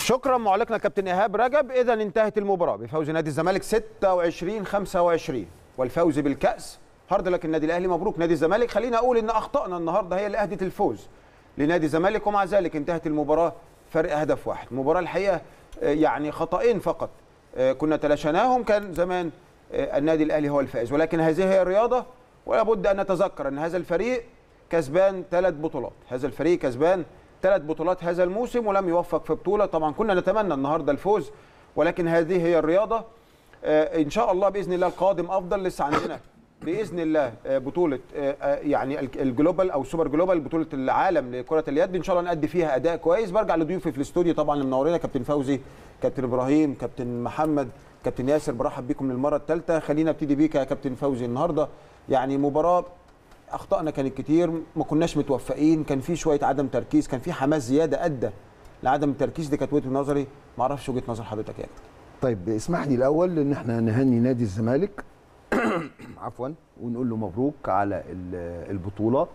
شكرا معلقنا كابتن ايهاب رجب اذا انتهت المباراه بفوز نادي الزمالك 26 25 والفوز بالكاس هارد لك النادي الاهلي مبروك نادي الزمالك خلينا اقول ان اخطائنا النهارده هي اللي اهدت الفوز لنادي الزمالك ومع ذلك انتهت المباراه فرق هدف واحد المباراه الحقيقه آه، يعني خطأين فقط آه، كنا تلاشيناهم كان زمان آه، النادي الاهلي هو الفائز ولكن هذه هي الرياضه ولا بد ان نتذكر ان هذا الفريق كسبان ثلاث بطولات هذا الفريق كسبان ثلاث بطولات هذا الموسم ولم يوفق في بطوله طبعا كنا نتمنى النهارده الفوز ولكن هذه هي الرياضه آه، ان شاء الله باذن الله القادم افضل لسه عندنا باذن الله آه، بطوله آه، آه، يعني الج- الجلوبال او سوبر جلوبال بطوله العالم لكره اليد ان شاء الله نأدي فيها اداء كويس برجع لضيوفي في الاستوديو طبعا اللي منورينا كابتن فوزي كابتن ابراهيم كابتن محمد كابتن ياسر برحب بكم للمره الثالثه خلينا ابتدي بيك يا كابتن فوزي النهارده يعني مباراه اخطائنا كانت كتير ما كناش متوفقين كان في شويه عدم تركيز كان في حماس زياده ادى لعدم التركيز دي كانت وجهه نظري ما اعرفش وجهه نظر حضرتك يا كابتن طيب اسمح لي الاول ان احنا نهني نادي الزمالك عفوا ونقول له مبروك على ال- البطوله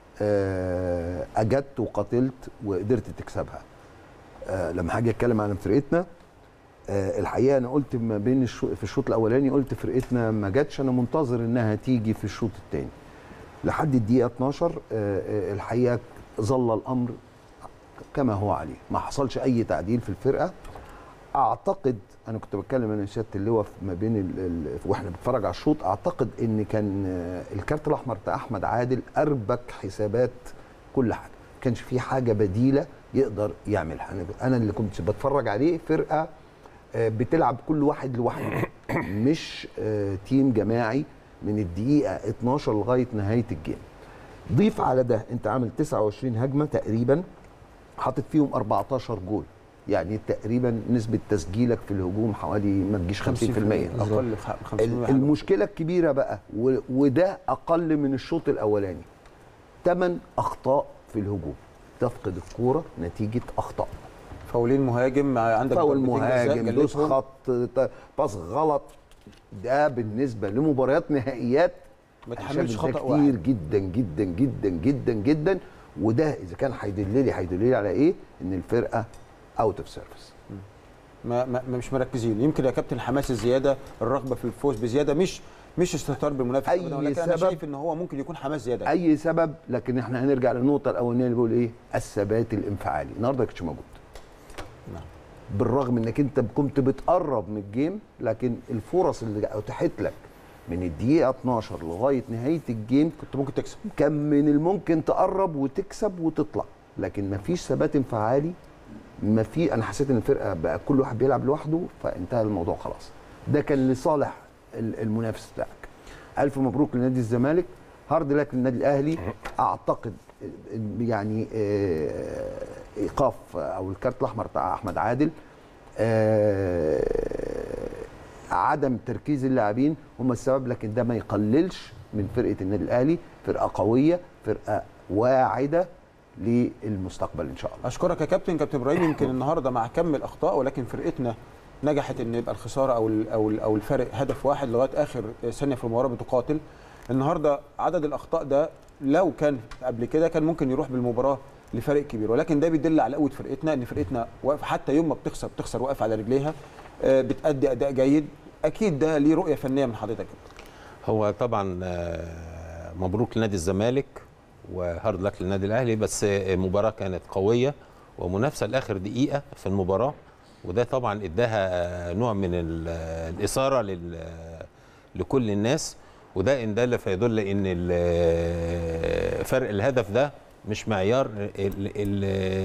آه، اجدت وقاتلت وقدرت تكسبها آه، لما هاجي اتكلم عن فرقتنا آه، الحقيقه انا قلت ما بين الشو... في الشوط الاولاني قلت فرقتنا ما جاتش انا منتظر انها تيجي في الشوط الثاني لحد الدقيقه 12 آه، آه، الحقيقه ظل الامر كما هو عليه ما حصلش اي تعديل في الفرقه اعتقد انا كنت بتكلم انا سياده اللواء في- ما بين ال... ال... واحنا بنتفرج على الشوط اعتقد ان كان آه، الكارت الاحمر بتاع احمد عادل اربك حسابات كل حاجه ما كانش في حاجه بديله يقدر يعملها انا انا اللي كنت بتفرج عليه فرقه آه، بتلعب كل واحد لوحده مش آه، تيم جماعي من الدقيقه 12 لغايه نهايه الجيم ضيف على ده انت عامل 29 هجمه تقريبا حاطط فيهم 14 جول يعني تقريبا نسبه تسجيلك في الهجوم حوالي ما تجيش 50% اقل 50% ال- المشكله الكبيره بقى و- وده اقل من الشوط الاولاني ثمان اخطاء في الهجوم تفقد الكوره نتيجه اخطاء فاولين مهاجم عندك فاول ضربتين جزاء مهاجم دوس جلتهم. خط ت- باص غلط ده بالنسبه لمباريات نهائيات ما أنا تحملش شايف خطا ده كتير واحد جدا جدا جدا جدا جدا وده اذا كان هيدللي هيدللي على ايه ان الفرقه اوت اوف سيرفيس ما, ما ما- مش مركزين يمكن يا كابتن الحماس الزياده الرغبه في الفوز بزياده مش مش استهتار بالمنافس أي أبداً، ولكن انا سبب- شايف ان هو ممكن يكون حماس زياده اي سبب لكن احنا هنرجع للنقطه الاولانيه اللي بيقول ايه الثبات الانفعالي النهارده ما كانش موجود نعم. بالرغم انك انت كنت بتقرب من الجيم لكن الفرص اللي اتاحت لك من الدقيقه 12 لغايه نهايه الجيم كنت ممكن تكسب كان من الممكن تقرب وتكسب وتطلع لكن مفيش ثبات انفعالي ما في انا حسيت ان الفرقه بقى كل واحد بيلعب لوحده فانتهى الموضوع خلاص ده كان لصالح ال- المنافس بتاعك الف مبروك لنادي الزمالك هارد لك للنادي الاهلي اعتقد يعني آه، ايقاف او الكارت الاحمر بتاع احمد عادل آه، عدم تركيز اللاعبين هم السبب لكن ده ما يقللش من فرقه النادي الاهلي فرقه قويه فرقه واعده للمستقبل ان شاء الله اشكرك يا كابتن كابتن ابراهيم يمكن النهارده مع كم الاخطاء ولكن فرقتنا نجحت ان يبقى الخساره او ال او ال او الفرق هدف واحد لغايه اخر ثانيه في المباراه بتقاتل النهارده عدد الاخطاء ده لو كان قبل كده كان ممكن يروح بالمباراه لفرق كبير ولكن ده بيدل على قوه فرقتنا ان فرقتنا واقفه حتى يوم ما بتخسر بتخسر واقفه على رجليها آه، بتأدي اداء جيد اكيد ده ليه رؤيه فنيه من حضرتك يا كابتن. هو طبعا آه، مبروك لنادي الزمالك وهارد لك للنادي الاهلي بس آه، المباراه كانت قويه ومنافسه لاخر دقيقه في المباراه وده طبعا اداها آه، نوع من ال- آه، الاثاره لل- آه، لكل الناس وده ان دل فيدل ان ال- آه، فرق الهدف ده مش معيار ال ال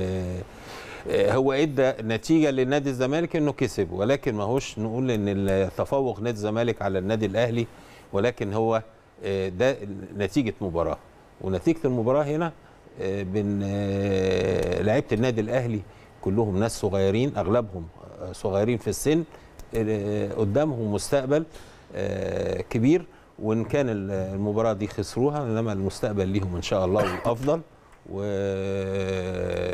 آه، هو ادى نتيجه لنادي الزمالك انه كسب ولكن ما هوش نقول ان التفوق نادي الزمالك على النادي الاهلي ولكن هو آه، ده نتيجه مباراه ونتيجه المباراه هنا آه، بين آه، لعيبه النادي الاهلي كلهم ناس صغيرين اغلبهم آه، صغيرين في السن آه، قدامهم مستقبل آه، كبير وان كان المباراه دي خسروها انما المستقبل ليهم ان شاء الله الافضل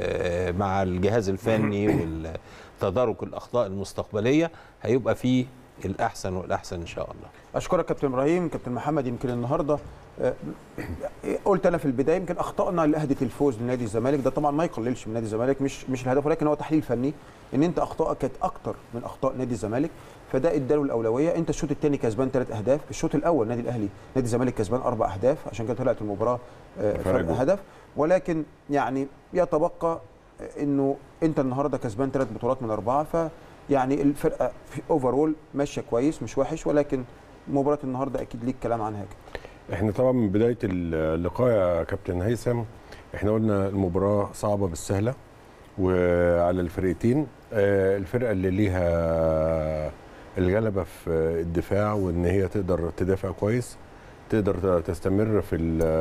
ومع الجهاز الفني والتدارك الاخطاء المستقبليه هيبقى في الاحسن والاحسن ان شاء الله اشكرك كابتن ابراهيم كابتن محمد يمكن النهارده آه، قلت انا في البدايه يمكن اخطانا اللي اهدت الفوز لنادي الزمالك ده طبعا ما يقللش من نادي الزمالك مش مش الهدف ولكن هو تحليل فني ان انت اخطائك كانت اكتر من اخطاء نادي الزمالك فده اداله الاولويه انت الشوط الثاني كسبان ثلاث اهداف الشوط الاول نادي الاهلي نادي الزمالك كسبان اربع اهداف عشان كده طلعت المباراه آه، فرق فرق جول. هدف ولكن يعني يتبقى انه انت النهارده كسبان ثلاث بطولات من اربعه ف يعني الفرقه في اوفرول ماشيه كويس مش وحش ولكن مباراه النهارده اكيد ليك كلام عنها كده احنا طبعا من بدايه اللقاء يا كابتن هيثم احنا قلنا المباراه صعبه بالسهله وعلى الفرقتين آه، الفرقه اللي ليها الغلبه في الدفاع وان هي تقدر تدافع كويس تقدر تستمر في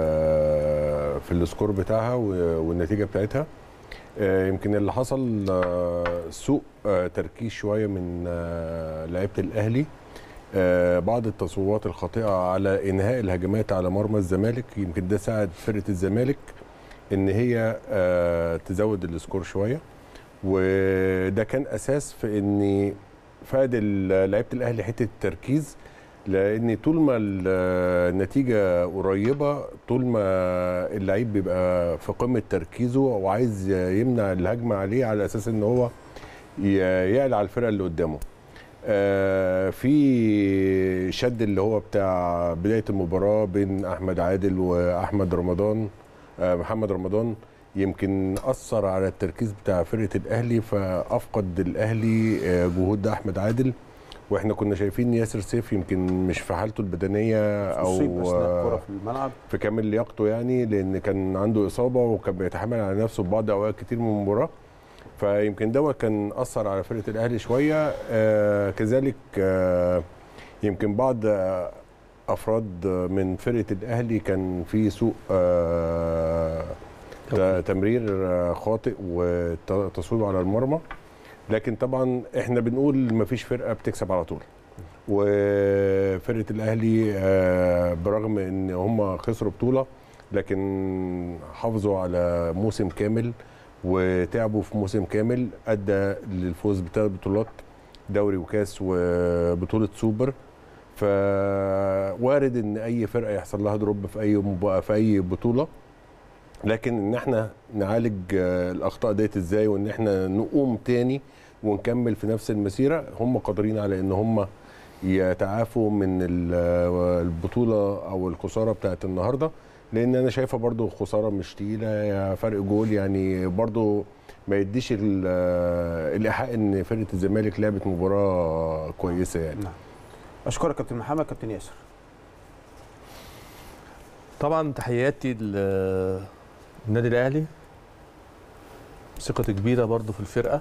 ال- في السكور بتاعها و- والنتيجه بتاعتها آه، يمكن اللي حصل آه، سوء آه، تركيز شويه من آه، لعيبه الاهلي آه، بعض التصويبات الخاطئه على انهاء الهجمات على مرمى الزمالك يمكن ده ساعد فرقه الزمالك ان هي آه، تزود السكور شويه وده كان اساس في ان فاد ال- لعيبه الاهلي حته التركيز لان طول ما ال- النتيجه قريبه طول ما اللعيب بيبقى في قمه تركيزه وعايز يمنع الهجمه عليه على اساس ان هو ي- يعلى على الفرقه اللي قدامه آه، في شد اللي هو بتاع بدايه المباراه بين احمد عادل واحمد رمضان آه، محمد رمضان يمكن اثر على التركيز بتاع فرقه الاهلي فافقد الاهلي آه، جهود احمد عادل واحنا كنا شايفين ياسر سيف يمكن مش في حالته البدنيه اصيب او اثناء آه، الكره في الملعب في كامل لياقته يعني لان كان عنده اصابه وكان بيتحمل على نفسه في بعض اوقات كتير من المباراه فيمكن دوت كان اثر على فرقه الاهلي شويه آه كذلك آه يمكن بعض آه افراد من فرقه الاهلي كان في سوء آه ت- تمرير آه، خاطئ وتصويب على المرمى لكن طبعا احنا بنقول مفيش فرقه بتكسب على طول وفرقه الاهلي آه، برغم ان هم خسروا بطوله لكن حافظوا على موسم كامل وتعبوا في موسم كامل ادى للفوز بثلاث بطولات دوري وكاس وبطوله سوبر فوارد ان اي فرقه يحصل لها دروب في اي مبا- في اي بطوله لكن ان احنا نعالج آه، الاخطاء ديت ازاي وان احنا نقوم تاني ونكمل في نفس المسيره هم قادرين على ان هم يتعافوا من ال- آه، البطوله او الخساره بتاعت النهارده لان انا شايفها برضو خساره مش تقيله يا فرق جول يعني برضو ما يديش ال- آه، الايحاء ان فرقه الزمالك لعبت مباراه كويسه يعني نعم اشكرك كابتن محمد كابتن ياسر طبعا تحياتي لل- للنادي الاهلي ثقة كبيرة برضو في الفرقة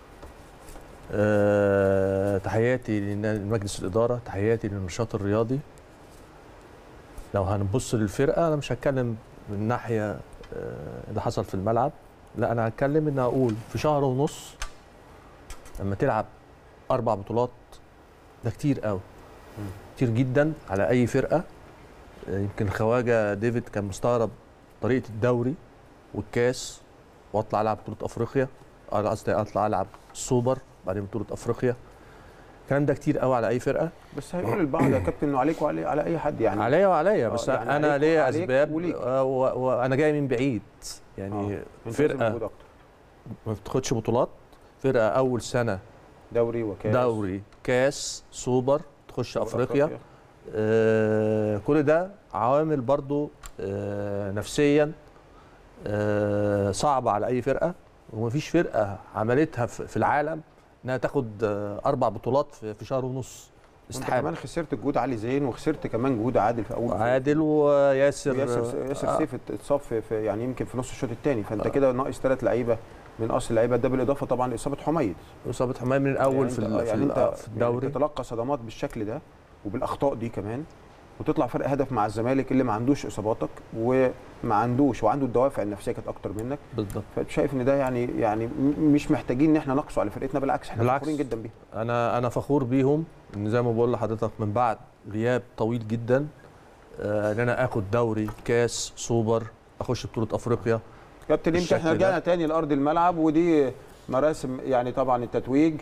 أه تحياتي لنا- لمجلس الإدارة تحياتي للنشاط الرياضي لو هنبص للفرقة أنا مش هتكلم من ناحية أه اللي حصل في الملعب لا أنا هتكلم إن أقول في شهر ونص لما تلعب أربع بطولات ده كتير قوي كتير جدا على أي فرقة آه، يمكن خواجه ديفيد كان مستغرب طريقه الدوري والكاس واطلع العب بطوله افريقيا آه، قصدي اطلع العب السوبر بعدين بطوله افريقيا الكلام ده كتير قوي على اي فرقه بس هيقول البعض يا كابتن انه عليك وعلى على اي حد يعني عليا وعليا بس آه، يعني انا عليك ليا وعليك اسباب وليك. آه، و- وانا جاي من بعيد يعني آه، أنت لازم فرقه مجهود أكتر. ما بتاخدش بطولات فرقه اول سنه دوري وكاس دوري كاس سوبر تخش دوري افريقيا آه، كل ده عوامل برضو آه، نفسيا آه، صعبة على أي فرقة ومفيش فرقة عملتها في في العالم إنها تاخد آه، أربع بطولات في في شهر ونص انت استحالة كمان خسرت جهود علي زين وخسرت كمان جهود عادل في اول عادل وياسر ياسر ياسر آه، سيف اتصاب في في- يعني يمكن في نص الشوط الثاني فانت آه. كده ناقص ثلاث لعيبه من اصل اللعيبه ده بالاضافه طبعا لاصابه حميد إصابة حماية من الأول يعني في انت- ال- في يعني ال- انت آه، في الدوري يعني تتلقى صدمات بالشكل ده وبالاخطاء دي كمان وتطلع فرق هدف مع الزمالك اللي ما عندوش اصاباتك وما عندوش وعنده الدوافع النفسيه كانت اكتر منك بالضبط فشايف ان ده يعني يعني م- مش محتاجين ان احنا نقصوا على فرقتنا بالعكس احنا بالعكس. فخورين جدا بيها انا انا فخور بيهم ان زي ما بقول لحضرتك من بعد غياب طويل جدا آه، ان انا اخد دوري كاس سوبر اخش بطوله افريقيا كابتن يمكن احنا بالشكل ده. رجعنا تاني لارض الملعب ودي مراسم يعني طبعا التتويج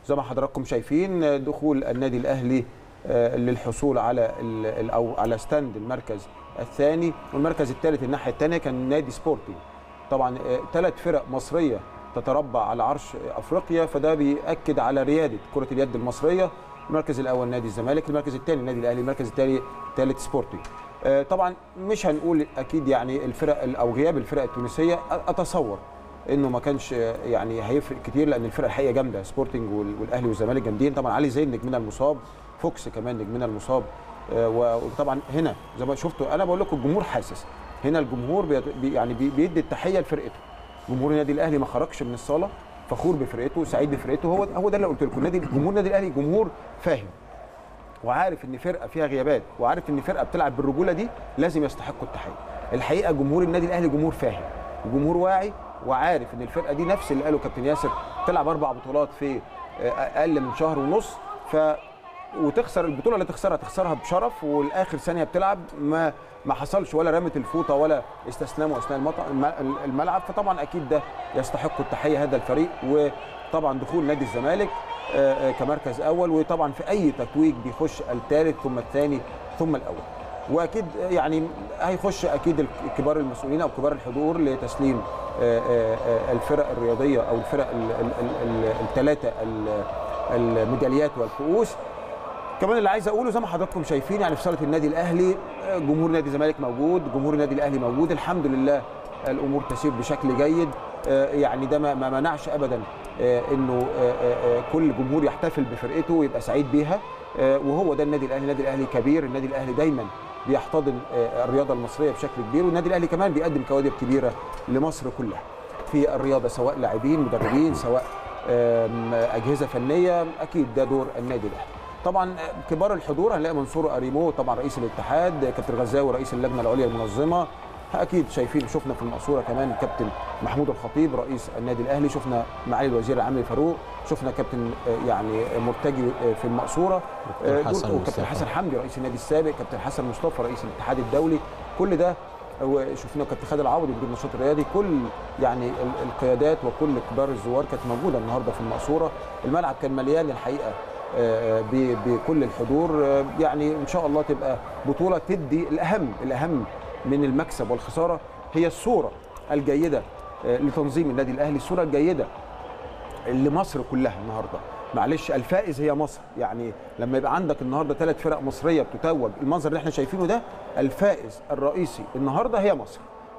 زي ما حضراتكم شايفين آه، دخول النادي الاهلي آه، للحصول على ال- ال- او على ستاند المركز الثاني والمركز الثالث الناحيه الثانيه كان نادي سبورتنج طبعا ثلاث فرق مصريه تتربع على عرش افريقيا فده بياكد على رياده كره اليد المصريه المركز الاول نادي الزمالك المركز الثاني النادي الاهلي المركز الثاني ثالث سبورتنج آه، طبعا مش هنقول اكيد يعني الفرق او غياب الفرق التونسيه اتصور انه ما كانش آه، يعني هيفرق كتير لان الفرق الحقيقه جامده سبورتنج وال- والاهلي والزمالك جامدين طبعا علي زين نجمنا المصاب فوكس كمان نجمنا المصاب آه، و- وطبعا هنا زي ما شفتوا انا بقول لكم الجمهور حاسس هنا الجمهور بيت- بي يعني بي- بيدي التحيه لفرقته جمهور النادي الاهلي ما خرجش من الصاله فخور بفرقته سعيد بفرقته هو هو ده اللي قلت لكم النادي جمهور النادي الاهلي جمهور فاهم وعارف ان فرقه فيها غيابات وعارف ان فرقه بتلعب بالرجوله دي لازم يستحقوا التحيه الحقيقه جمهور النادي الاهلي جمهور فاهم وجمهور واعي وعارف ان الفرقه دي نفس اللي قاله كابتن ياسر تلعب اربع بطولات في آه، اقل من شهر ونص ف وتخسر البطوله اللي تخسرها تخسرها بشرف والاخر ثانيه بتلعب ما ما حصلش ولا رمت الفوطه ولا استسلموا اثناء المط- الم- الملعب فطبعا اكيد ده يستحق التحيه هذا الفريق وطبعا دخول نادي الزمالك آه، آه، كمركز اول وطبعا في اي تتويج بيخش الثالث ثم الثاني ثم الاول واكيد يعني هيخش اكيد كبار المسؤولين او كبار الحضور لتسليم آه، آه، آه، الفرق الرياضيه او الفرق الثلاثه الميداليات والكؤوس كمان اللي عايز اقوله زي ما حضراتكم شايفين يعني في صاله النادي الاهلي آه، جمهور نادي الزمالك موجود جمهور النادي الاهلي موجود الحمد لله الامور تسير بشكل جيد آه، يعني ده ما ما منعش ابدا آه، انه آه، آه، آه، كل جمهور يحتفل بفرقته ويبقى سعيد بيها آه، وهو ده النادي الاهلي النادي الاهلي كبير النادي الاهلي دايما بيحتضن آه، الرياضه المصريه بشكل كبير والنادي الاهلي كمان بيقدم كوادر كبيره لمصر كلها في الرياضه سواء لاعبين مدربين سواء آم، اجهزه فنيه اكيد ده دور النادي الاهلي طبعا كبار الحضور هنلاقي منصور اريمو طبعا رئيس الاتحاد كابتن غزاوي رئيس اللجنه العليا المنظمه اكيد شايفين شفنا في المقصوره كمان كابتن محمود الخطيب رئيس النادي الاهلي شفنا معالي الوزير العام فاروق شفنا كابتن آه، يعني مرتجي آه، في المقصوره دكتور آه، دول- حسن وكابتن مصطفى. حسن حمدي رئيس النادي السابق كابتن حسن مصطفى رئيس الاتحاد الدولي كل ده وشفنا كابتن خالد العوضي مدير النشاط الرياضي كل يعني ال- القيادات وكل كبار الزوار كانت موجوده النهارده في المقصوره الملعب كان مليان الحقيقه آه، ب- بكل الحضور آه، يعني ان شاء الله تبقى بطوله تدي الاهم الاهم من المكسب والخساره هي الصوره الجيده آه، لتنظيم النادي الاهلي الصوره الجيده لمصر كلها النهارده معلش الفائز هي مصر يعني لما يبقى عندك النهارده ثلاث فرق مصريه بتتوج المنظر اللي احنا شايفينه ده الفائز الرئيسي النهارده هي مصر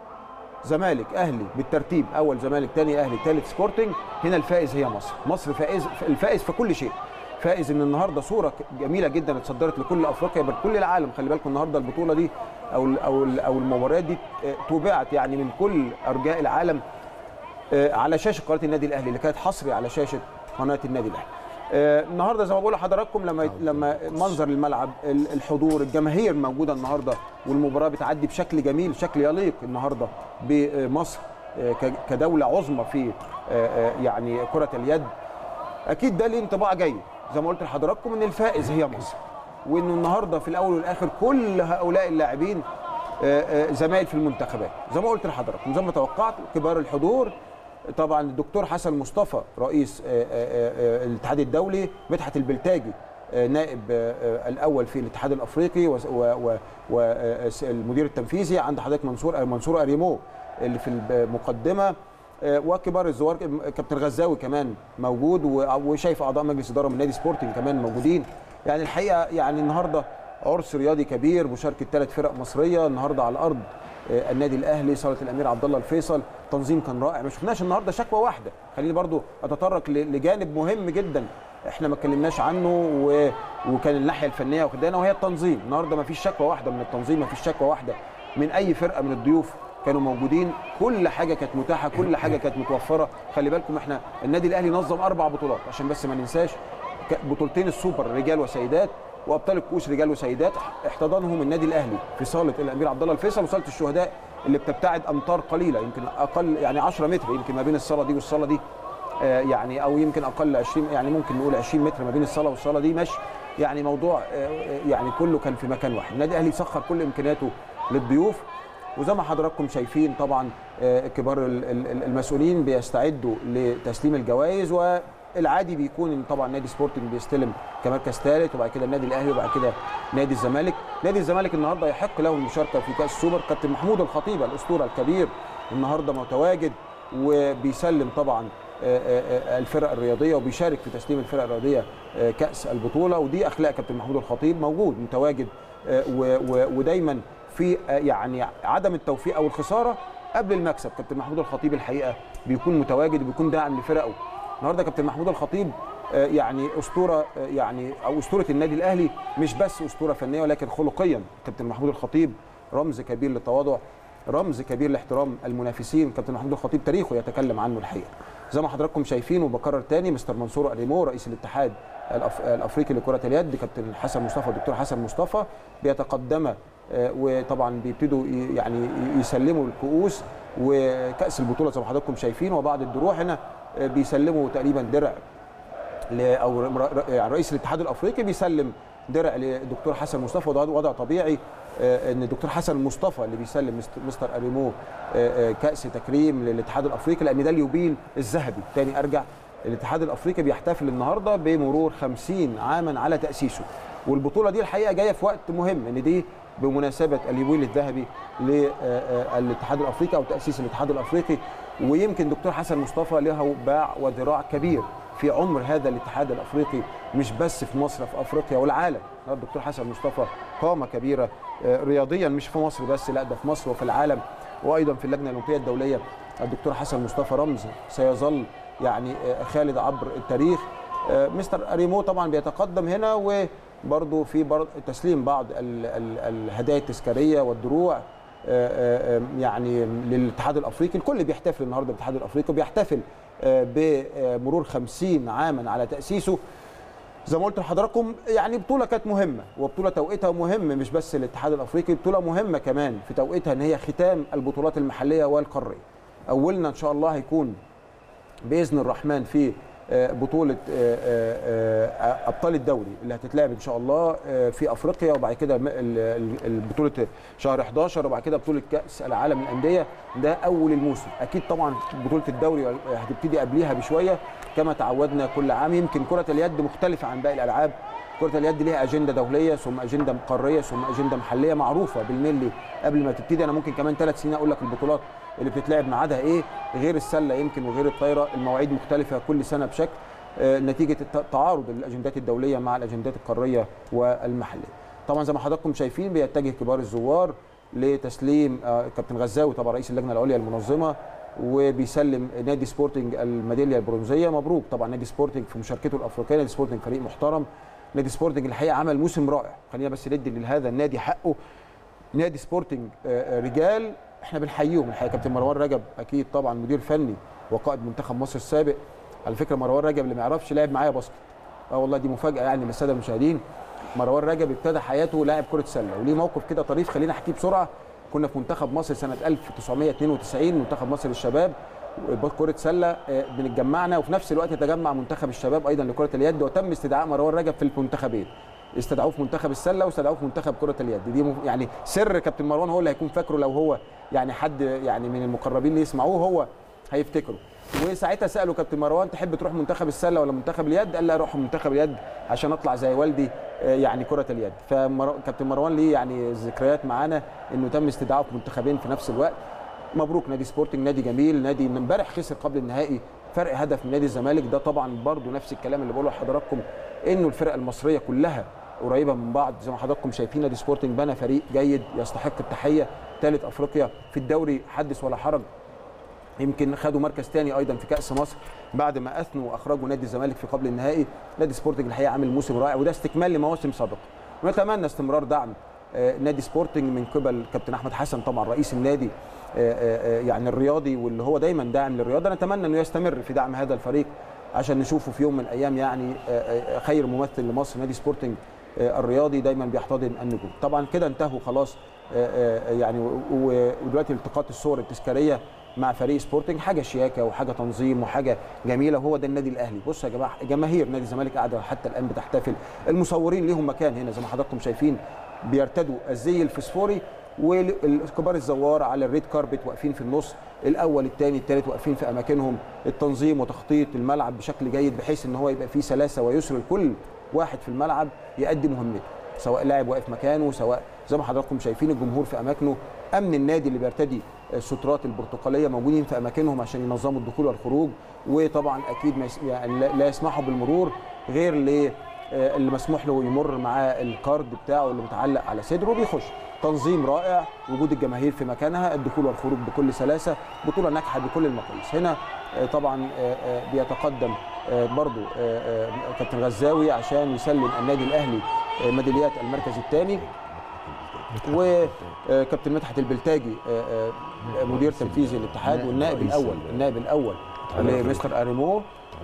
زمالك اهلي بالترتيب اول زمالك ثاني اهلي ثالث سبورتنج هنا الفائز هي مصر مصر فائز الفائز في كل شيء فائز ان النهارده صوره جميله جدا اتصدرت لكل افريقيا بل كل العالم خلي بالكم النهارده البطوله دي او ال او ال او المباريات دي آه، توبعت يعني من كل ارجاء العالم آه، على شاشه قناه النادي الاهلي اللي كانت حصري على شاشه قناه النادي الاهلي. آه، النهارده زي ما بقول لحضراتكم لما لما منظر الملعب ال- الحضور الجماهير موجوده النهارده والمباراه بتعدي بشكل جميل بشكل يليق النهارده بمصر آه، ك- كدوله عظمى في آه، آه، يعني كره اليد اكيد ده ليه انطباع جيد زي ما قلت لحضراتكم ان الفائز هي مصر وانه النهارده في الاول والاخر كل هؤلاء اللاعبين آه، آه، زمايل في المنتخبات زي ما قلت لحضراتكم زي ما توقعت كبار الحضور طبعا الدكتور حسن مصطفى رئيس آه، آه، آه، الاتحاد الدولي مدحت البلتاجي آه، نائب آه، آه، الاول في الاتحاد الافريقي والمدير التنفيذي عند حضرتك منصور منصور اريمو اللي في المقدمه آه، وكبار الزوار كابتن غزاوي كمان موجود و- وشايف اعضاء مجلس اداره من نادي سبورتنج كمان موجودين يعني الحقيقه يعني النهارده عرس رياضي كبير مشاركه ثلاث فرق مصريه النهارده على الارض آه، النادي الاهلي صاله الامير عبد الله الفيصل تنظيم كان رائع ما شفناش النهارده شكوى واحده خليني برضو اتطرق ل- لجانب مهم جدا احنا ما اتكلمناش عنه و... وكان الناحيه الفنيه واخدانا وهي التنظيم النهارده ما فيش شكوى واحده من التنظيم ما فيش شكوى واحده من اي فرقه من الضيوف كانوا موجودين كل حاجه كانت متاحه كل حاجه كانت متوفره خلي بالكم احنا النادي الاهلي نظم اربع بطولات عشان بس ما ننساش ك- بطولتين السوبر رجال وسيدات وابطال الكؤوس رجال وسيدات احتضنهم النادي الاهلي في صاله الامير عبد الله الفيصل وصاله الشهداء اللي بتبتعد امتار قليله يمكن اقل يعني 10 متر يمكن ما بين الصاله دي والصاله دي آه، يعني او يمكن اقل 20 يعني ممكن نقول 20 متر ما بين الصاله والصاله دي مشي يعني موضوع آه، آه، يعني كله كان في مكان واحد النادي الاهلي سخر كل امكانياته للضيوف وزي ما حضراتكم شايفين طبعا آه، كبار ال- ال- المسؤولين بيستعدوا لتسليم الجوائز العادي بيكون ان طبعا نادي سبورتنج بيستلم كمركز ثالث وبعد كده النادي الاهلي وبعد كده نادي الزمالك نادي الزمالك النهارده يحق له المشاركه في كاس السوبر كابتن محمود الخطيب الاسطوره الكبير النهارده متواجد وبيسلم طبعا آه، آه، آه، الفرق الرياضيه وبيشارك في تسليم الفرق الرياضيه آه، كاس البطوله ودي اخلاق كابتن محمود الخطيب موجود متواجد آه، و- و- ودايما في آه، يعني عدم التوفيق او الخساره قبل المكسب كابتن محمود الخطيب الحقيقه بيكون متواجد وبيكون داعم لفرقه النهارده كابتن محمود الخطيب آه، يعني اسطوره آه، يعني او اسطوره النادي الاهلي مش بس اسطوره فنيه ولكن خلقيا كابتن محمود الخطيب رمز كبير للتواضع رمز كبير لاحترام المنافسين كابتن محمود الخطيب تاريخه يتكلم عنه الحقيقه زي ما حضراتكم شايفين وبكرر تاني مستر منصور اريمو رئيس الاتحاد الأف... الافريقي لكره اليد كابتن حسن مصطفى الدكتور حسن مصطفى بيتقدم آه، وطبعا بيبتدوا ي- يعني ي- يسلموا الكؤوس وكاس البطوله زي ما حضراتكم شايفين وبعض الدروع هنا آه، بيسلموا تقريبا درع ل- او ر- ر- يعني رئيس الاتحاد الافريقي بيسلم درع للدكتور حسن مصطفى وده وضع طبيعي آه، ان الدكتور حسن مصطفى اللي بيسلم مست- مستر اريمو آه، آه، كاس تكريم للاتحاد الافريقي لان ده اليوبيل الذهبي تاني ارجع الاتحاد الافريقي بيحتفل النهارده بمرور 50 عاما على تاسيسه والبطوله دي الحقيقه جايه في وقت مهم ان دي بمناسبه اليوبيل الذهبي للاتحاد الافريقي او تاسيس الاتحاد الافريقي ويمكن دكتور حسن مصطفى له باع وذراع كبير في عمر هذا الاتحاد الافريقي مش بس في مصر في افريقيا والعالم الدكتور حسن مصطفى قامه كبيره آه، رياضيا مش في مصر بس لا ده في مصر وفي العالم وايضا في اللجنه الاولمبيه الدوليه الدكتور حسن مصطفى رمز سيظل يعني آه، خالد عبر التاريخ آه، مستر اريمو طبعا بيتقدم هنا وبرضه في برضه تسليم بعض ال- ال- الهدايا التذكاريه والدروع آه، آه، آه، يعني للاتحاد الافريقي الكل بيحتفل النهارده بالاتحاد الافريقي بيحتفل آه، بمرور 50 عاما على تاسيسه زي ما قلت لحضراتكم يعني بطوله كانت مهمه وبطوله توقيتها مهم مش بس الاتحاد الافريقي بطوله مهمه كمان في توقيتها ان هي ختام البطولات المحليه والقاريه اولنا ان شاء الله هيكون باذن الرحمن في آه، بطوله آه، آه، آه، ابطال الدوري اللي هتتلعب ان شاء الله آه، في افريقيا وبعد كده م- ال- ال- ال- بطوله شهر 11 وبعد كده بطوله كاس العالم للانديه ده اول الموسم اكيد طبعا بطوله الدوري هتبتدي قبليها بشويه كما تعودنا كل عام يمكن كره اليد مختلفه عن باقي الالعاب كرة اليد ليها أجندة دولية ثم أجندة قارية ثم أجندة محلية معروفة بالملي قبل ما تبتدي أنا ممكن كمان ثلاث سنين أقول لك البطولات اللي بتتلعب ميعادها إيه غير السلة يمكن وغير الطايرة المواعيد مختلفة كل سنة بشكل آه، نتيجة الت- تعارض الأجندات الدولية مع الأجندات القارية والمحلية طبعا زي ما حضراتكم شايفين بيتجه كبار الزوار لتسليم آه، كابتن غزاوي طبعا رئيس اللجنة العليا المنظمة وبيسلم نادي سبورتنج الميداليه البرونزيه مبروك طبعا نادي سبورتنج في مشاركته الافريقيه نادي سبورتنج فريق محترم نادي سبورتنج الحقيقه عمل موسم رائع خلينا بس ندي لهذا النادي حقه نادي سبورتنج آه، آه، رجال احنا بنحييهم الحقيقه كابتن مروان رجب اكيد طبعا مدير فني وقائد منتخب مصر السابق على فكره مروان رجب اللي ما يعرفش لعب معايا باسكت اه والله دي مفاجاه يعني للساده المشاهدين مروان رجب ابتدى حياته لاعب كره سله وليه موقف كده طريف خلينا احكيه بسرعه كنا في منتخب مصر سنه 1992 منتخب مصر للشباب كرة سلة آه، بنتجمعنا وفي نفس الوقت تجمع منتخب الشباب أيضا لكرة اليد وتم استدعاء مروان رجب في المنتخبين استدعوه في منتخب السله واستدعوه في منتخب كره اليد دي م- يعني سر كابتن مروان هو اللي هيكون فاكره لو هو يعني حد يعني من المقربين اللي يسمعوه هو هيفتكره وساعتها سالوا كابتن مروان تحب تروح منتخب السله ولا منتخب اليد قال لا اروح منتخب اليد عشان اطلع زي والدي آه، يعني كره اليد فكابتن مروان ليه يعني ذكريات معانا انه تم استدعائه في منتخبين في نفس الوقت مبروك نادي سبورتنج نادي جميل نادي من امبارح خسر قبل النهائي فرق هدف من نادي الزمالك ده طبعا برضو نفس الكلام اللي بقوله لحضراتكم انه الفرق المصريه كلها قريبه من بعض زي ما حضراتكم شايفين نادي سبورتنج بنى فريق جيد يستحق التحيه ثالث افريقيا في الدوري حدث ولا حرج يمكن خدوا مركز ثاني ايضا في كاس مصر بعد ما اثنوا واخرجوا نادي الزمالك في قبل النهائي نادي سبورتنج الحقيقه عامل موسم رائع وده استكمال لمواسم سابقه ونتمنى استمرار دعم آه، نادي سبورتنج من قبل كابتن احمد حسن طبعا رئيس النادي آه، آه، آه، يعني الرياضي واللي هو دايما داعم للرياضه نتمنى انه يستمر في دعم هذا الفريق عشان نشوفه في يوم من الايام يعني آه، آه، خير ممثل لمصر نادي سبورتنج آه، الرياضي دايما بيحتضن النجوم طبعا كده انتهوا خلاص آه، آه، يعني و- و- ودلوقتي التقاط الصور التذكاريه مع فريق سبورتنج حاجه شياكه وحاجه تنظيم وحاجه جميله هو ده النادي الاهلي بص يا جماعه جماهير نادي الزمالك قاعده حتى الان بتحتفل المصورين ليهم مكان هنا زي ما حضراتكم شايفين بيرتدوا الزي الفسفوري وكبار الزوار على الريد كاربت واقفين في النص الاول الثاني الثالث واقفين في اماكنهم التنظيم وتخطيط الملعب بشكل جيد بحيث ان هو يبقى فيه سلاسه ويسر لكل واحد في الملعب يؤدي مهمته سواء لاعب واقف مكانه سواء زي ما حضراتكم شايفين الجمهور في اماكنه امن النادي اللي بيرتدي السترات البرتقاليه موجودين في اماكنهم عشان ينظموا الدخول والخروج وطبعا اكيد ما يس... يعني لا- لا يسمحوا بالمرور غير ل آه، اللي مسموح له يمر معاه الكارد بتاعه اللي متعلق على صدره بيخش تنظيم رائع وجود الجماهير في مكانها الدخول والخروج بكل سلاسه بطوله ناجحه بكل المقاييس هنا آه، طبعا آه، آه، بيتقدم آه، برضو آه، آه، كابتن غزاوي عشان يسلم النادي الاهلي آه، ميداليات المركز الثاني وكابتن مدحت البلتاجي آه، آه، مدير تنفيذي الاتحاد والنائب الاول النائب الاول لمستر اريمو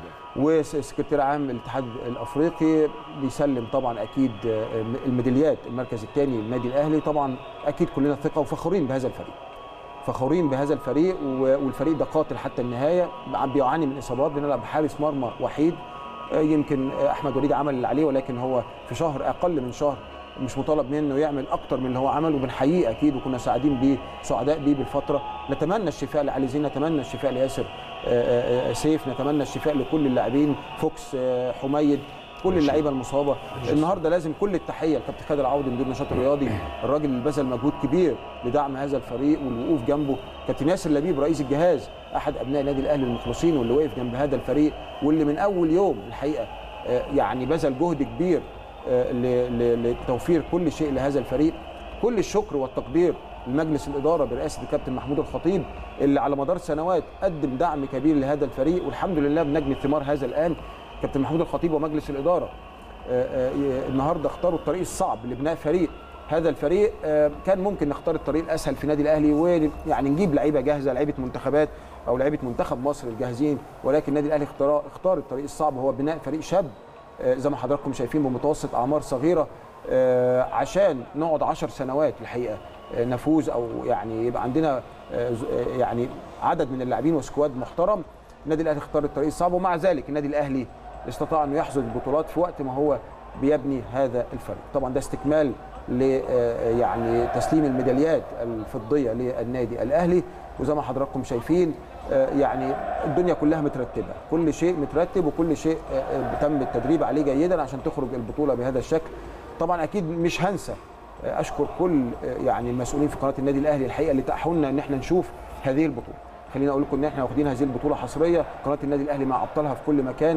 وسكرتير عام الاتحاد الافريقي بيسلم طبعا اكيد آه، الميداليات المركز الثاني للنادي الاهلي طبعا اكيد كلنا ثقه وفخورين بهذا الفريق فخورين بهذا الفريق و- والفريق ده قاتل حتى النهايه عم بيعاني من اصابات بنلعب بحارس مرمى وحيد آه، يمكن آه، احمد وليد عمل اللي عليه ولكن هو في شهر اقل من شهر مش مطالب منه يعمل اكتر من اللي هو عمل وبنحييه اكيد وكنا سعيدين بيه سعداء بيه بالفتره نتمنى الشفاء لعلي زين نتمنى الشفاء لياسر آه، آه، آه، سيف نتمنى الشفاء لكل اللاعبين فوكس آه، حميد كل اللعيبه المصابه النهارده لازم كل التحيه لكابتن خالد العوضي مدير النشاط الرياضي الراجل اللي بذل مجهود كبير لدعم هذا الفريق والوقوف جنبه كابتن ياسر لبيب رئيس الجهاز احد ابناء النادي الاهلي المخلصين واللي وقف جنب هذا الفريق واللي من اول يوم الحقيقه آه، يعني بذل جهد كبير آه، ل- ل- لتوفير كل شيء لهذا الفريق كل الشكر والتقدير لمجلس الاداره برئاسه الكابتن محمود الخطيب اللي على مدار سنوات قدم دعم كبير لهذا الفريق والحمد لله بنجني ثمار هذا الان كابتن محمود الخطيب ومجلس الاداره آه، آه، النهارده اختاروا الطريق الصعب لبناء فريق هذا الفريق آه، كان ممكن نختار الطريق الاسهل في نادي الاهلي ويعني نجيب لعيبه جاهزه لعيبه منتخبات او لعيبه منتخب مصر الجاهزين ولكن النادي الاهلي اختار اختار الطريق الصعب هو بناء فريق شاب آه، زي ما حضراتكم شايفين بمتوسط اعمار صغيره آه، عشان نقعد 10 سنوات الحقيقه آه، نفوز او يعني يبقى عندنا آه، ز- آه، يعني عدد من اللاعبين وسكواد محترم النادي الاهلي اختار الطريق الصعب ومع ذلك النادي الاهلي استطاع انه يحصد البطولات في وقت ما هو بيبني هذا الفريق طبعا ده استكمال ل آه، يعني تسليم الميداليات الفضيه للنادي الاهلي وزي ما حضراتكم شايفين آه، يعني الدنيا كلها مترتبه كل شيء مترتب وكل شيء آه، آه، تم التدريب عليه جيدا عشان تخرج البطوله بهذا الشكل طبعا اكيد مش هنسى آه، اشكر كل آه، يعني المسؤولين في قناه النادي الاهلي الحقيقه اللي تاحوا لنا ان احنا نشوف هذه البطوله خليني اقول لكم ان احنا واخدين هذه البطوله حصريه قناه النادي الاهلي مع ابطالها في كل مكان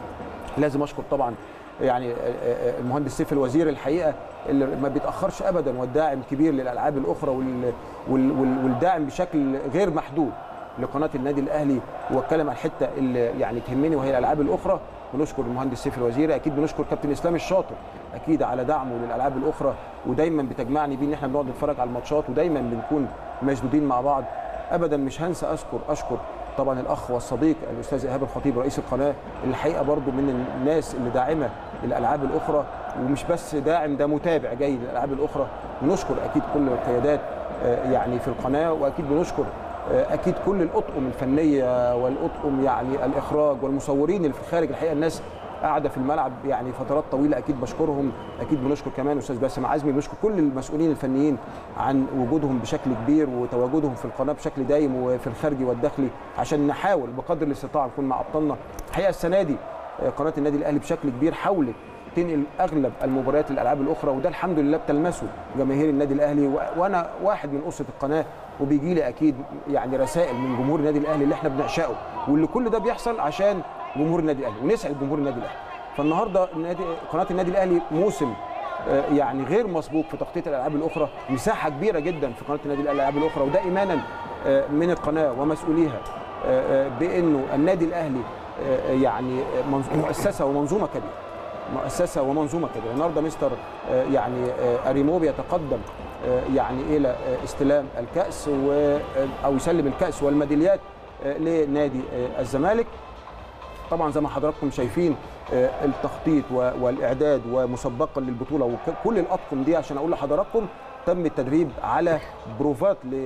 لازم اشكر طبعا يعني المهندس سيف الوزير الحقيقه اللي ما بيتاخرش ابدا والداعم كبير للالعاب الاخرى وال وال وال والداعم بشكل غير محدود لقناه النادي الاهلي واتكلم عن الحته اللي يعني تهمني وهي الالعاب الاخرى بنشكر المهندس سيف الوزير اكيد بنشكر كابتن اسلام الشاطر اكيد على دعمه للالعاب الاخرى ودايما بتجمعني بيه ان احنا بنقعد نتفرج على الماتشات ودايما بنكون مشدودين مع بعض ابدا مش هنسى اذكر اشكر طبعا الاخ والصديق الاستاذ ايهاب الخطيب رئيس القناه اللي الحقيقه برضو من الناس اللي داعمه للالعاب الاخرى ومش بس داعم ده متابع جيد للالعاب الاخرى بنشكر اكيد كل القيادات آه، يعني في القناه واكيد بنشكر آه، اكيد كل الاطقم الفنيه والاطقم يعني الاخراج والمصورين اللي في الخارج الحقيقه الناس قاعده في الملعب يعني فترات طويله اكيد بشكرهم اكيد بنشكر كمان استاذ باسم عزمي بنشكر كل المسؤولين الفنيين عن وجودهم بشكل كبير وتواجدهم في القناه بشكل دايم وفي الخارجي والداخلي عشان نحاول بقدر الاستطاعه نكون مع ابطالنا الحقيقه السنه دي آه، قناه النادي الاهلي بشكل كبير حاولت تنقل اغلب المباريات الالعاب الاخرى وده الحمد لله بتلمسه جماهير النادي الاهلي و- وانا واحد من اسره القناه وبيجي لي اكيد يعني رسائل من جمهور النادي الاهلي اللي احنا بنعشقه واللي كل ده بيحصل عشان جمهور النادي الاهلي ونسعد جمهور النادي الاهلي فالنهارده النادي قناه النادي الاهلي موسم آه، يعني غير مسبوق في تغطيه الالعاب الاخرى مساحه كبيره جدا في قناه النادي الاهلي الالعاب الاخرى وده ايمانا آه، من القناه ومسؤوليها آه، آه، بانه النادي الاهلي آه، يعني منظ- مؤسسه ومنظومه كبيره مؤسسه ومنظومه كبيره النهارده مستر آه، يعني آه، اريمو بيتقدم آه، يعني الى آه، استلام الكاس و آه، او يسلم الكاس والميداليات آه، لنادي آه، الزمالك طبعا زي ما حضراتكم شايفين آه، التخطيط و- والاعداد ومسبقا للبطوله وكل الاطقم دي عشان اقول لحضراتكم تم التدريب على بروفات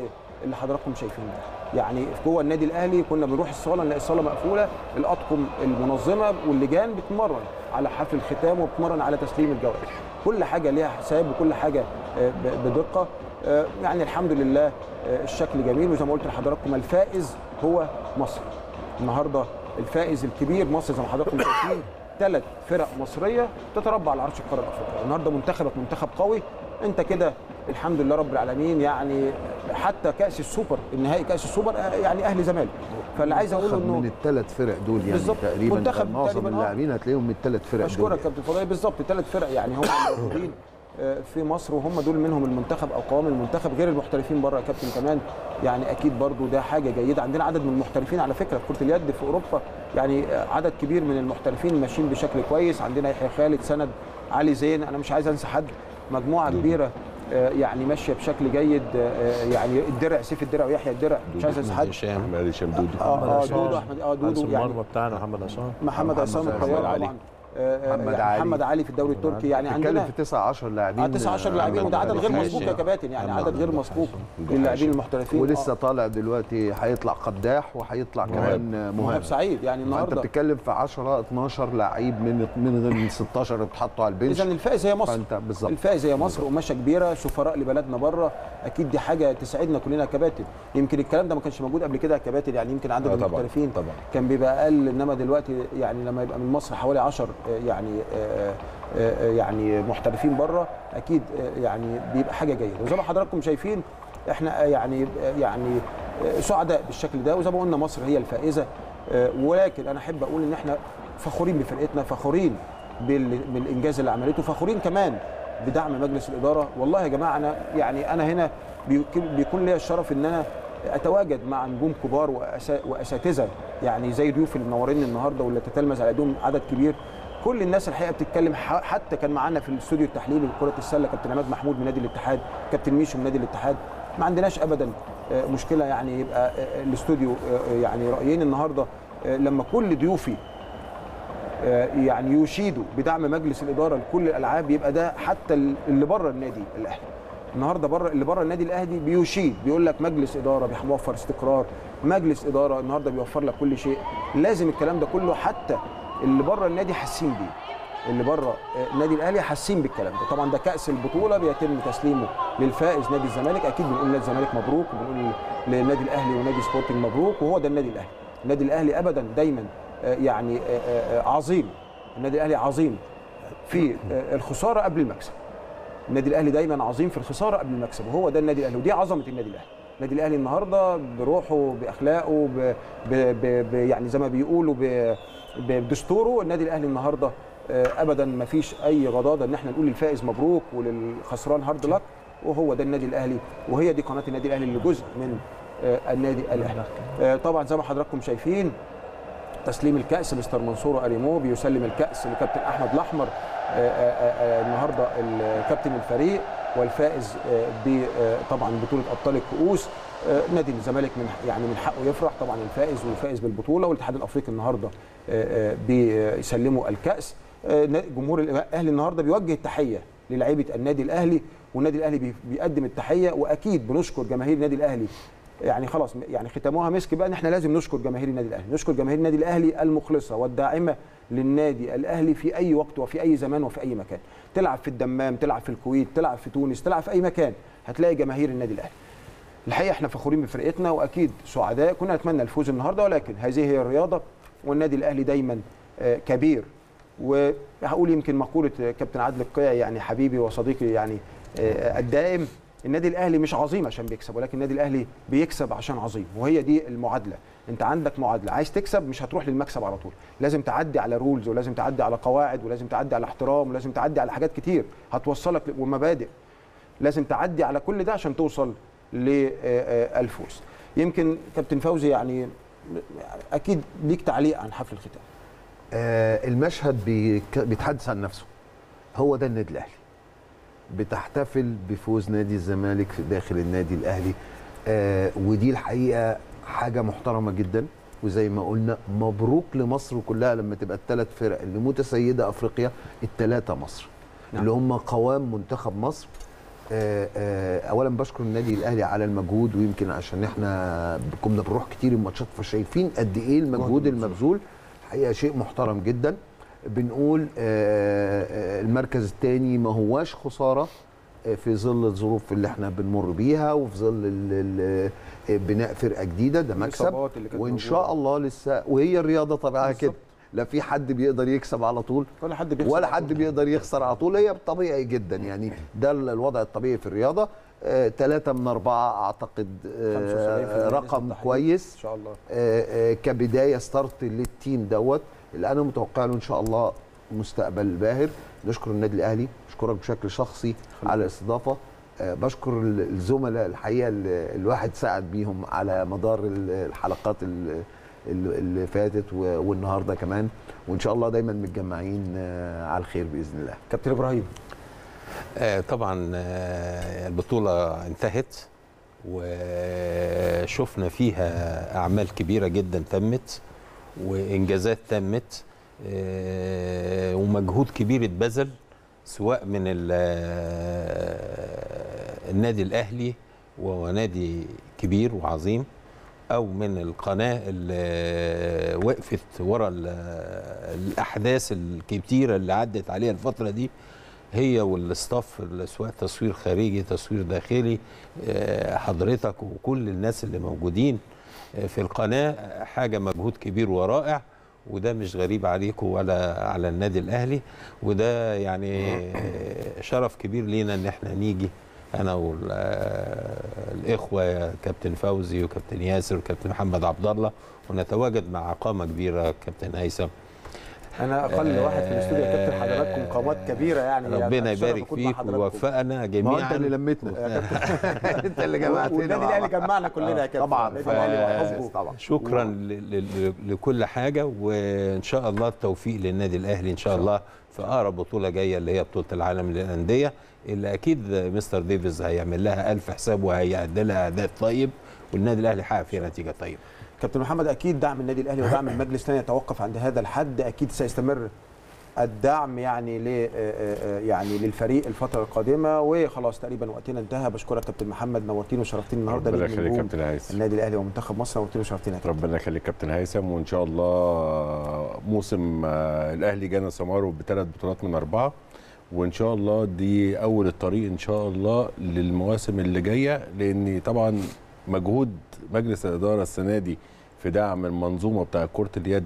اللي حضراتكم شايفينه ده يعني في جوه النادي الاهلي كنا بنروح الصاله نلاقي الصاله مقفوله الاطقم المنظمه واللجان بتمرن على حفل الختام وبتمرن على تسليم الجوائز كل حاجه ليها حساب وكل حاجه آه، ب- بدقه آه، يعني الحمد لله آه، الشكل جميل وزي ما قلت لحضراتكم الفائز هو مصر النهارده الفائز الكبير مصر زي ما حضراتكم شايفين ثلاث فرق مصريه تتربع على عرش القاره الافريقيه النهارده منتخبك منتخب قوي انت كده الحمد لله رب العالمين يعني حتى كاس السوبر النهائي كاس السوبر آه، يعني اهلي زمالك فاللي عايز اقوله منتخب من انه الثلاث فرق دول يعني بالظبط. تقريبا منتخب معظم تقريباً، آه. اللاعبين هتلاقيهم من الثلاث فرق دول اشكرك كابتن فضيل بالظبط ثلاث فرق يعني هم الموجودين آه، في مصر وهم دول منهم المنتخب او قوام المنتخب غير المحترفين بره يا كابتن كمان يعني اكيد برضو ده حاجه جيده عندنا عدد من المحترفين على فكره في كره اليد في اوروبا يعني آه، عدد كبير من المحترفين ماشيين بشكل كويس عندنا يحيى خالد سند علي زين انا مش عايز انسى حد مجموعه كبيره آه، يعني ماشيه بشكل جيد آه، يعني الدرع سيف الدرع ويحيى الدرع مش عايز انسى حد هشام احمد هشام دودو اه اه عصام. دودو احمد اه حارس دودو يعني المرمى بتاعنا محمد عصام محمد محمد عصام عصام. الطيار علي. طبعا آه، آه، محمد يعني علي. محمد علي في الدوري التركي يعني بتتكلم عندنا في 9 10 لاعبين اه 19 لاعبين وده عدد غير محمد مسبوق يا هاشم. كباتن يعني محمد عدد غير محمد مسبوق هاشم. للاعبين المحترفين ولسه آه، طالع دلوقتي هيطلع قداح وهيطلع كمان مهاب مهاب سعيد يعني فانت النهارده بتتكلم في 10 12 لعيب من من من 16 اللي اتحطوا على البنش اذا الفائز هي مصر فانت بالظبط الفائز هي مصر قماشه كبيره سفراء لبلدنا بره اكيد دي حاجه تسعدنا كلنا يا كباتن يمكن الكلام ده ما كانش موجود قبل كده يا كباتن يعني يمكن عدد آه طبعاً، المحترفين طبعاً. كان بيبقى اقل انما دلوقتي يعني لما يبقى من مصر حوالي 10 يعني آه، آه، يعني محترفين بره اكيد آه، يعني بيبقى حاجه جيده وزي ما حضراتكم شايفين احنا آه، يعني آه، يعني آه، سعداء بالشكل ده وزي ما قلنا مصر هي الفائزه آه، ولكن انا احب اقول ان احنا فخورين بفرقتنا فخورين بال- بالانجاز اللي عملته فخورين كمان بدعم مجلس الاداره والله يا جماعه انا يعني انا هنا بيكون بيكون ليا الشرف ان انا اتواجد مع نجوم كبار وأسا- واساتذه يعني زي ضيوف اللي منورين النهارده واللي تتلمذ على ايديهم عدد كبير كل الناس الحقيقه بتتكلم ح- حتى كان معانا في الاستوديو التحليلي لكره السله كابتن عماد محمود من نادي الاتحاد كابتن ميشو من نادي الاتحاد ما عندناش ابدا آه، مشكله يعني يبقى آه، الاستوديو آه، يعني رايين النهارده آه، لما كل ضيوفي آه، يعني يشيدوا بدعم مجلس الاداره لكل الالعاب يبقى ده حتى اللي بره النادي الاهلي النهارده بره اللي بره النادي الاهلي بيشيد بيقول لك مجلس اداره بيوفر استقرار مجلس اداره النهارده بيوفر لك كل شيء لازم الكلام ده كله حتى اللي بره النادي حاسين بيه اللي بره آه، النادي الاهلي حاسين بالكلام ده طبعا ده كاس البطوله بيتم تسليمه للفائز نادي الزمالك اكيد بنقول نادي الزمالك مبروك وبنقول للنادي الاهلي ونادي سبورتنج مبروك وهو ده النادي الاهلي النادي الاهلي ابدا دايما آه، يعني آه، آه، آه، عظيم النادي الاهلي عظيم في آه، الخساره قبل المكسب النادي الاهلي دايما عظيم في الخساره قبل المكسب وهو ده النادي الاهلي ودي عظمه النادي الاهلي النادي الاهلي النهارده بروحه باخلاقه ب... ب... ب... ب... يعني زي ما بيقولوا ب... ب- بدستوره النادي الاهلي النهارده آه، ابدا ما فيش اي غضاضه ان احنا نقول للفائز مبروك وللخسران هارد لك وهو ده النادي الاهلي وهي دي قناه النادي الاهلي اللي جزء من آه، النادي الاهلي آه، طبعا زي ما حضراتكم شايفين تسليم الكأس مستر منصور أريمو بيسلم الكأس لكابتن أحمد الأحمر آه، آه، آه، النهارده الكابتن الفريق والفائز آه، ب آه، طبعا بطولة أبطال الكؤوس آه، نادي الزمالك من يعني من حقه يفرح طبعا الفائز والفائز بالبطولة والاتحاد الأفريقي النهارده آه، آه، بيسلموا الكأس آه، نا- جمهور الأهلي النهارده بيوجه التحية للاعيبة النادي الأهلي والنادي الأهلي بي- بيقدم التحية وأكيد بنشكر جماهير النادي الأهلي يعني خلاص يعني ختموها مسك بقى ان احنا لازم نشكر جماهير النادي الاهلي نشكر جماهير النادي الاهلي المخلصه والداعمه للنادي الاهلي في اي وقت وفي اي زمان وفي اي مكان تلعب في الدمام تلعب في الكويت تلعب في تونس تلعب في اي مكان هتلاقي جماهير النادي الاهلي الحقيقه احنا فخورين بفرقتنا واكيد سعداء كنا نتمنى الفوز النهارده ولكن هذه هي الرياضه والنادي الاهلي دايما آه، كبير وهقول يمكن مقوله آه، كابتن عادل القيعي يعني حبيبي وصديقي يعني آه، الدائم النادي الاهلي مش عظيم عشان بيكسب ولكن النادي الاهلي بيكسب عشان عظيم وهي دي المعادله انت عندك معادله عايز تكسب مش هتروح للمكسب على طول لازم تعدي على رولز ولازم تعدي على قواعد ولازم تعدي على احترام ولازم تعدي على حاجات كتير هتوصلك ل- ومبادئ لازم تعدي على كل ده عشان توصل للفوز يمكن كابتن فوزي يعني اكيد ليك تعليق عن حفل الختام آه المشهد بيك- بيتحدث عن نفسه هو ده النادي الاهلي بتحتفل بفوز نادي الزمالك في داخل النادي الاهلي آه ودي الحقيقه حاجه محترمه جدا وزي ما قلنا مبروك لمصر كلها لما تبقى الثلاث فرق اللي متسيده افريقيا الثلاثه مصر نعم. اللي هم قوام منتخب مصر آه، آه، اولا بشكر النادي الاهلي على المجهود ويمكن عشان احنا كنا بنروح كتير الماتشات فشايفين قد ايه المجهود المبذول حقيقه شيء محترم جدا بنقول آه، آه، المركز الثاني ما هواش خساره آه، في ظل الظروف اللي احنا بنمر بيها وفي ظل ال- ال- آه، بناء فرقه جديده ده مكسب الإصابات اللي كانت وان موجودة. شاء الله لسه وهي الرياضه طبيعها كده بالظبط. لا في حد بيقدر يكسب على طول ولا حد بيخسر ولا على حد طول. بيقدر يخسر على طول هي طبيعي جدا يعني ده ال- الوضع الطبيعي في الرياضه ثلاثة من أربعة أعتقد آه، 75% رقم نسبة كويس ان شاء الله آه، آه، كبداية ستارت للتيم دوت اللي أنا متوقع له إن شاء الله مستقبل باهر نشكر النادي الأهلي أشكرك بشكل شخصي على الاستضافة آه، بشكر ال- الزملاء الحقيقة اللي الواحد ساعد بيهم على مدار ال- الحلقات ال- ال- اللي فاتت و- والنهارده كمان وان شاء الله دايما متجمعين آه، على الخير باذن الله كابتن ابراهيم آه، طبعا آه، البطولة انتهت وشفنا فيها أعمال كبيرة جدا تمت وإنجازات تمت آه، ومجهود كبير اتبذل سواء من ال- آه، النادي الأهلي وهو نادي كبير وعظيم أو من القناة اللي وقفت ورا ال- الأحداث الكتيرة اللي عدت عليها الفترة دي هي والاستاف سواء تصوير خارجي تصوير داخلي آه، حضرتك وكل الناس اللي موجودين آه، في القناة حاجة مجهود كبير ورائع وده مش غريب عليكم ولا على النادي الأهلي وده يعني آه، شرف كبير لينا ان احنا نيجي انا والاخوه كابتن فوزي وكابتن ياسر وكابتن محمد عبد الله ونتواجد مع قامه كبيره كابتن هيثم انا اقل واحد في الاستوديو يا كابتن حضراتكم قامات كبيره يعني ربنا يعني الشرف يبارك يكون مع فيك حضراتكم. ووفقنا ما هو جميعا انت اللي لمتنا انت اللي جمعتنا والنادي مع الاهلي بعض. جمعنا كلنا يا كابتن طبعا النادي الاهلي طبعا وحبه طبعا شكرا ل- ل- ل- لكل حاجه وان شاء الله التوفيق للنادي الاهلي ان شاء الله في اقرب بطوله جايه اللي هي بطوله العالم للانديه اللي اكيد مستر ديفيز هيعمل لها الف حساب وهيعدل لها اداء طيب والنادي الاهلي حقق فيها نتيجه طيبه كابتن محمد اكيد دعم النادي الاهلي ودعم المجلس لن يتوقف عند هذا الحد اكيد سيستمر الدعم يعني ل يعني للفريق الفتره القادمه وخلاص تقريبا وقتنا انتهى بشكرك كابتن محمد نورتيني وشرفتيني النهارده ربنا نجم يخليك نجوم كابتن هيثم النادي الاهلي ومنتخب مصر نورتيني وشرفتيني يا كابتن ربنا يخليك كابتن هيثم وان شاء الله موسم آه، الاهلي جانا سماره بثلاث بطولات من اربعه وان شاء الله دي اول الطريق ان شاء الله للمواسم اللي جايه لان طبعا مجهود مجلس الاداره السنه دي في دعم المنظومه بتاع كره اليد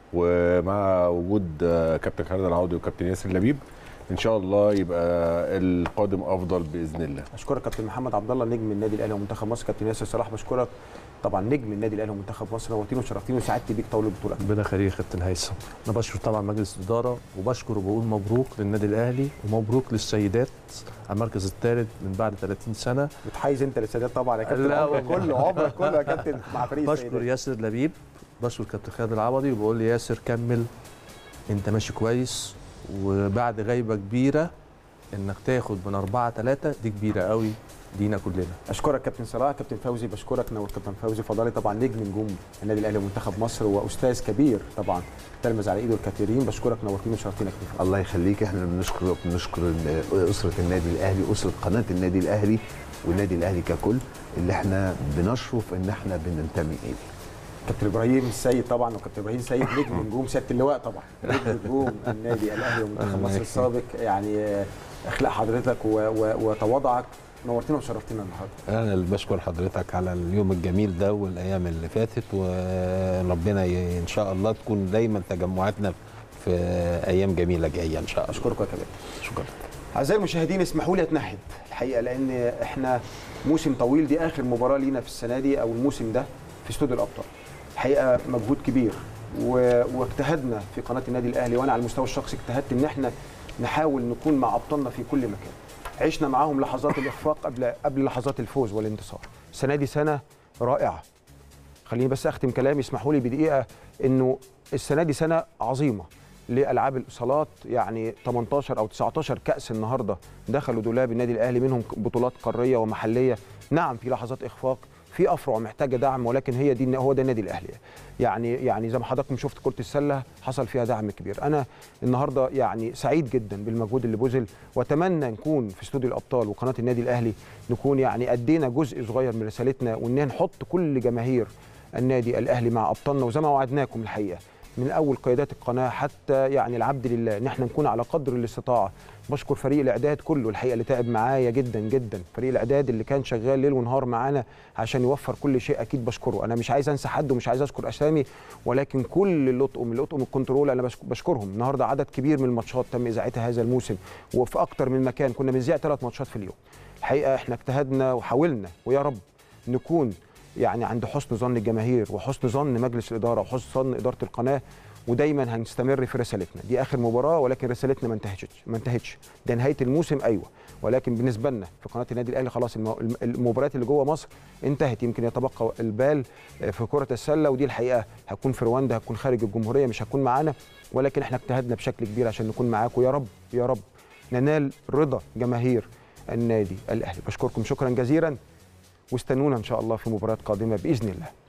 ومع وجود آه، كابتن خالد العوضي وكابتن ياسر لبيب ان شاء الله يبقى القادم افضل باذن الله اشكرك كابتن محمد عبد الله نجم النادي الاهلي ومنتخب مصر كابتن ياسر صلاح بشكرك طبعا نجم النادي الاهلي ومنتخب مصر نورتيني وشرفتيني وسعدت بيك طول البطوله ربنا يخليك يا كابتن هيثم انا بشكر طبعا مجلس الاداره وبشكر وبقول مبروك للنادي الاهلي ومبروك للسيدات على المركز الثالث من بعد 30 سنه بتحيز انت للسادات طبعا يا كابتن لا عمرك والله. كله عمرك كله يا كابتن مع فريق بشكر السيدات ياسر لبيب بشكر كابتن خالد العوضي وبقول لي ياسر كمل انت ماشي كويس وبعد غيبه كبيره انك تاخد من أربعة ثلاثة دي كبيره قوي لينا كلنا اشكرك كابتن صلاح كابتن فوزي بشكرك نور كابتن فوزي فضالي طبعا نجم نجوم النادي الاهلي ومنتخب مصر واستاذ كبير طبعا تلمذ على ايده الكثيرين بشكرك نورتيني وشرفتينا يا كابتن فوزي. الله يخليك احنا بنشكر بنشكر ال- اسره النادي الاهلي اسره قناه النادي الاهلي والنادي الاهلي ككل اللي احنا بنشرف ان احنا بننتمي اليه كابتن ابراهيم السيد طبعا وكابتن ابراهيم سيد نجم نجوم سياده اللواء طبعا نجم نجوم النادي الاهلي ومنتخب مصر السابق يعني آه، اخلاق حضرتك و- و- وتواضعك نورتينا وشرفتينا النهارده انا اللي بشكر حضرتك على اليوم الجميل ده والايام اللي فاتت وربنا ي- ان شاء الله تكون دايما تجمعاتنا في ايام جميله جايه ان شاء الله اشكرك يا كابتن شكرا اعزائي المشاهدين اسمحوا لي اتنحد الحقيقه لان احنا موسم طويل دي اخر مباراه لينا في السنه دي او الموسم ده في استوديو الابطال الحقيقه مجهود كبير و... واجتهدنا في قناه النادي الاهلي وانا على المستوى الشخصي اجتهدت ان احنا نحاول نكون مع ابطالنا في كل مكان عشنا معاهم لحظات الاخفاق قبل قبل لحظات الفوز والانتصار السنه دي سنه رائعه خليني بس اختم كلامي اسمحوا لي بدقيقه انه السنه دي سنه عظيمه لالعاب الاصالات يعني 18 او 19 كاس النهارده دخلوا دولاب النادي الاهلي منهم بطولات قاريه ومحليه نعم في لحظات اخفاق في افرع محتاجه دعم ولكن هي دي هو ده النادي الاهلي يعني يعني زي ما حضراتكم شفت كره السله حصل فيها دعم كبير انا النهارده يعني سعيد جدا بالمجهود اللي بذل واتمنى نكون في استوديو الابطال وقناه النادي الاهلي نكون يعني ادينا جزء صغير من رسالتنا وان نحط كل جماهير النادي الاهلي مع ابطالنا وزي ما وعدناكم الحقيقه من اول قيادات القناه حتى يعني العبد لله ان احنا نكون على قدر الاستطاعه بشكر فريق الاعداد كله الحقيقه اللي تعب معايا جدا جدا فريق الاعداد اللي كان شغال ليل ونهار معانا عشان يوفر كل شيء اكيد بشكره انا مش عايز انسى حد ومش عايز اذكر اسامي ولكن كل اللي اطقم اللي اطقم الكنترول انا بشك- بشكرهم النهارده عدد كبير من الماتشات تم اذاعتها هذا الموسم وفي اكتر من مكان كنا بنذيع ثلاث ماتشات في اليوم الحقيقه احنا اجتهدنا وحاولنا ويا رب نكون يعني عند حسن ظن الجماهير وحسن ظن مجلس الاداره وحسن ظن اداره القناه ودايما هنستمر في رسالتنا دي اخر مباراه ولكن رسالتنا ما انتهتش ما انتهتش ده نهايه الموسم ايوه ولكن بالنسبه لنا في قناه النادي الاهلي خلاص المو- الم- المباريات اللي جوه مصر انتهت يمكن يتبقى البال في كره السله ودي الحقيقه هتكون في رواندا هتكون خارج الجمهوريه مش هتكون معانا ولكن احنا اجتهدنا بشكل كبير عشان نكون معاكم يا رب يا رب ننال رضا جماهير النادي الاهلي بشكركم شكرا جزيلا واستنونا ان شاء الله في مباريات قادمه باذن الله